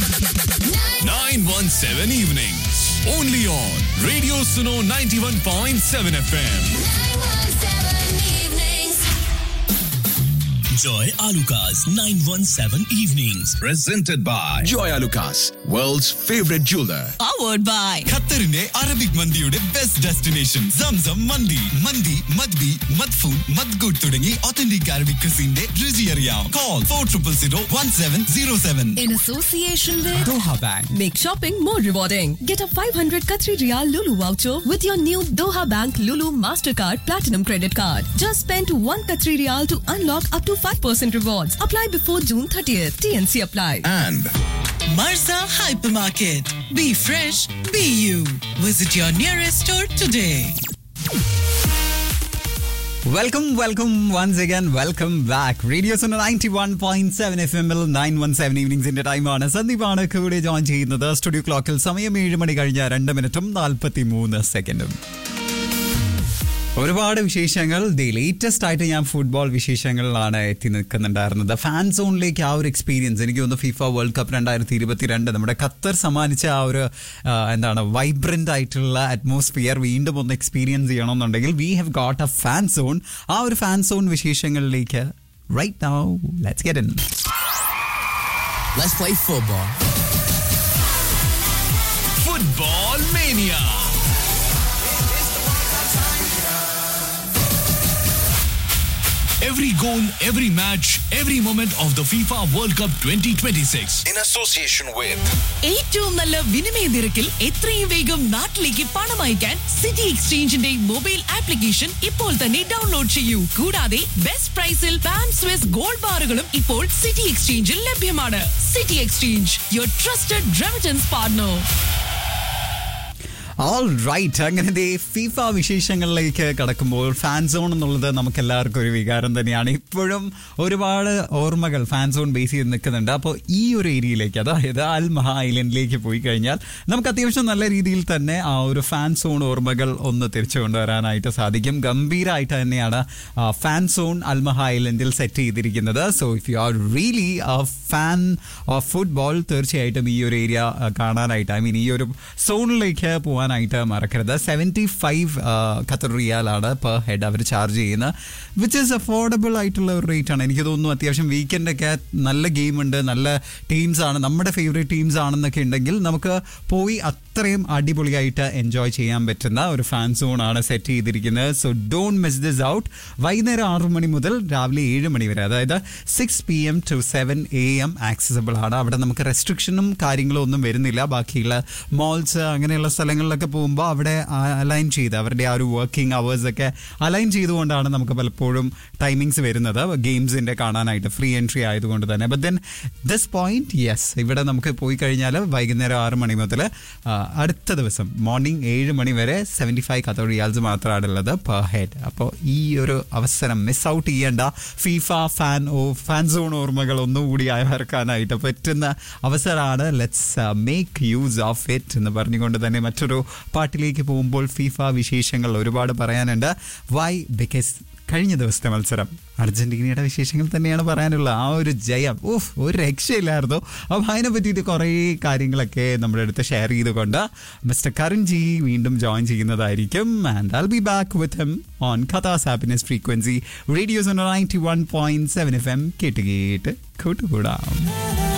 917 evenings. Only on Radio Suno 91.7 FM. Joy Alukas 917 Evenings. Presented by Joy Lucas, world's favorite jeweler. powered by ഖത്തറിന്റെ Arabic മന്തിയുടെ best destination സംസം മന്തി മന്തി മദ്ബി മദ്ഫൂൺ മദ്ഗുഡ് തുടങ്ങി ഒത്തന്റിക് അറബിക് ക്രിസിന്റെ രുചി അറിയാം call for triple zero one seven zero seven in association with Doha bank Make shopping more rewarding. Get a 500 Qatari Riyal Lulu voucher with your new Doha Bank Lulu Mastercard Platinum Credit Card. Just spend 1 Qatari Riyal to unlock up to 5% rewards. Apply before June 30th. TNC apply. And Marza Hypermarket. Be fresh, be you. Visit your nearest store today. Welcome welcome once again welcome back radio ninety one point seven F എമ്മിൽ nine one seven ഈവനിങ്സിന്റെ ടൈമാണ് സന്ദീപാണ് കൂടെ join ചെയ്യുന്നത് studio ക്ലോക്കിൽ സമയം ഏഴ് മണി കഴിഞ്ഞ രണ്ട് മിനിറ്റും നാൽപ്പത്തി മൂന്ന് സെക്കൻഡും ഒരുപാട് വിശേഷങ്ങൾ ദി ലേറ്റസ്റ്റ് ആയിട്ട് ഞാൻ ഫുട്ബോൾ വിശേഷങ്ങളിലാണ് എത്തി നിൽക്കുന്നുണ്ടായിരുന്നത് ഫാൻ സോണിലേക്ക് ആ ഒരു എക്സ്പീരിയൻസ് എനിക്ക് തോന്നുന്നു ഫിഫ വേൾഡ് കപ്പ് രണ്ടായിരത്തി ഇരുപത്തിരണ്ട് നമ്മുടെ ഖത്തർ സമ്മാനിച്ച ആ ഒരു ആ, എന്താണ് വൈബ്രന്റ് ആയിട്ടുള്ള അറ്റ്മോസ്ഫിയർ വീണ്ടും ഒന്ന് എക്സ്പീരിയൻസ് ചെയ്യണമെന്നുണ്ടെങ്കിൽ we have got a fan zone ആ ഒരു ഫാൻ സോൺ വിശേഷങ്ങളിലേക്ക് right now let's get in Let's play football. Football Mania. Every goal, every match, every moment of the FIFA World Cup 2026. in association with ഏറ്റവും നല്ല വിനിമയ നിരക്കിൽ എത്രയും വേഗം നാട്ടിലേക്ക് പണം അയക്കാൻ സിറ്റി എക്സ്ചേഞ്ചിന്റെ മൊബൈൽ ആപ്ലിക്കേഷൻ ഇപ്പോൾ തന്നെ ഡൗൺലോഡ് ചെയ്യൂ കൂടാതെ ബെസ്റ്റ് പ്രൈസിൽ പാം സ്വിസ് ഗോൾഡ് ബാറുകളും ഇപ്പോൾ സിറ്റി എക്സ്ചേഞ്ചിൽ ലഭ്യമാണ് city exchange your trusted remittance partner all right അങ്ങനെ ദേ ഫിഫ വിശേഷങ്ങളിലേക്ക് കടക്കുമ്പോൾ ഫാൻ സോൺ എന്നുള്ളത് നമുക്ക് എല്ലാവർക്കും ഒരു വികാരം തന്നെയാണ് ഇപ്പോഴും ഒരുപാട് ഓർമ്മകൾ ഫാൻ സോൺ ബേസ് ചെയ്ത് നിൽക്കുന്നുണ്ട് അപ്പോൾ ഈ ഒരു ഏരിയയിലേക്ക് അതായത് അൽ മഹാ ഐലൻഡിലേക്ക് പോയി കഴിഞ്ഞാൽ നമുക്ക് അത്യാവശ്യം നല്ല രീതിയിൽ തന്നെ ആ ഒരു ഫാൻ സോൺ ഓർമ്മകൾ ഒന്ന് തിരിച്ചു കൊണ്ടുവരാനായിട്ട് സാധിക്കും ഗംഭീരമായിട്ട് തന്നെയാണ് ഫാൻ സോൺ അൽമഹ ഐലൻഡിൽ സെറ്റ് ചെയ്തിരിക്കുന്നത് so if you are really fan of football തീർച്ചയായിട്ടും ഈ ഒരു ഏരിയ കാണാനായിട്ട് ഐ മീൻ ഈ ഒരു സോണിലേക്ക് പോകാനായിട്ട് മറക്കരുത് സെവൻറ്റി ഫൈവ് ഖത്തർ റിയാലാണ് പെർ ഹെഡ് അവർ ചാർജ് ചെയ്യുന്നത് വിച്ച് ഈസ് അഫോർഡബിൾ ആയിട്ടുള്ള ഒരു റേറ്റ് ആണ് എനിക്ക് തോന്നുന്നു അത്യാവശ്യം വീക്കെൻഡൊക്കെ നല്ല ഗെയിം ഉണ്ട് നല്ല ടീംസ് ആണ് നമ്മുടെ ഫേവറേറ്റ് ടീംസ് ആണെന്നൊക്കെ ഉണ്ടെങ്കിൽ നമുക്ക് പോയി അത്രയും അടിപൊളിയായിട്ട് എൻജോയ് ചെയ്യാൻ പറ്റുന്ന ഒരു ഫാൻ സോൺ ആണ് സെറ്റ് ചെയ്തിരിക്കുന്നത് so don't miss this out വൈകുന്നേരം ആറ് മണി മുതൽ രാവിലെ ഏഴ് മണി വരെ അതായത് six P M to seven A M accessible ആണ് അവിടെ നമുക്ക് റെസ്ട്രിക്ഷനും കാര്യങ്ങളും ഒന്നും വരുന്നില്ല ബാക്കിയുള്ള മോൾസ് അങ്ങനെയുള്ള സ്ഥലങ്ങളിലൊക്കെ പോകുമ്പോൾ അവിടെ അലൈൻ ചെയ്ത് അവരുടെ ആ ഒരു വർക്കിംഗ് അവേഴ്സ് ഒക്കെ അലൈൻ ചെയ്തുകൊണ്ടാണ് നമുക്ക് പലപ്പോഴും ടൈമിങ്സ് വരുന്നത് ഗെയിംസിന്റെ കാണാനായിട്ട് ഫ്രീ എൻട്രി ആയതുകൊണ്ട് തന്നെ but then this point yes ഇവിടെ നമുക്ക് പോയി കഴിഞ്ഞാൽ വൈകുന്നേരം ആറ് മണി മുതൽ ആ, അടുത്ത ദിവസം മോർണിംഗ് ഏഴ് മണി വരെ സെവൻറ്റി ഫൈവ് കത്തോ റിയാൽസ് മാത്രമാണ് ഉള്ളത് പെർ ഹെഡ് അപ്പോൾ ഈ ഒരു അവസരം മിസ് ഔട്ട് ചെയ്യേണ്ട ഫീഫ ഫാൻ ഓ ഫാൻ സോൺ ഓർമ്മകൾ ഒന്നുകൂടി അയവർക്കാനായിട്ട് പറ്റുന്ന അവസരമാണ് let's make use of it എന്ന് പറഞ്ഞുകൊണ്ട് തന്നെ മറ്റൊരു പാട്ടിലേക്ക് പോകുമ്പോൾ ഫീഫ വിശേഷങ്ങൾ ഒരുപാട് പറയാനുണ്ട് വൈ ബിക്കോസ് കഴിഞ്ഞ ദിവസത്തെ മത്സരം അർജന്റീനയുടെ വിശേഷങ്ങൾ തന്നെയാണ് പറയാനുള്ളത് ആ ഒരു ജയം ഓഹ് ഒരു രക്ഷയില്ലായിരുന്നു അപ്പോൾ അതിനെ പറ്റിയിട്ട് കുറേ കാര്യങ്ങളൊക്കെ നമ്മുടെ അടുത്ത് ഷെയർ ചെയ്തുകൊണ്ട് മിസ്റ്റർ കരൺ ജി വീണ്ടും ജോയിൻ ചെയ്യുന്നതായിരിക്കും and I be back with him on കഥാസ് happiness frequency radio's ninety one point seven F M കേട്ട് കേട്ട് കൂട്ടുകൂടാം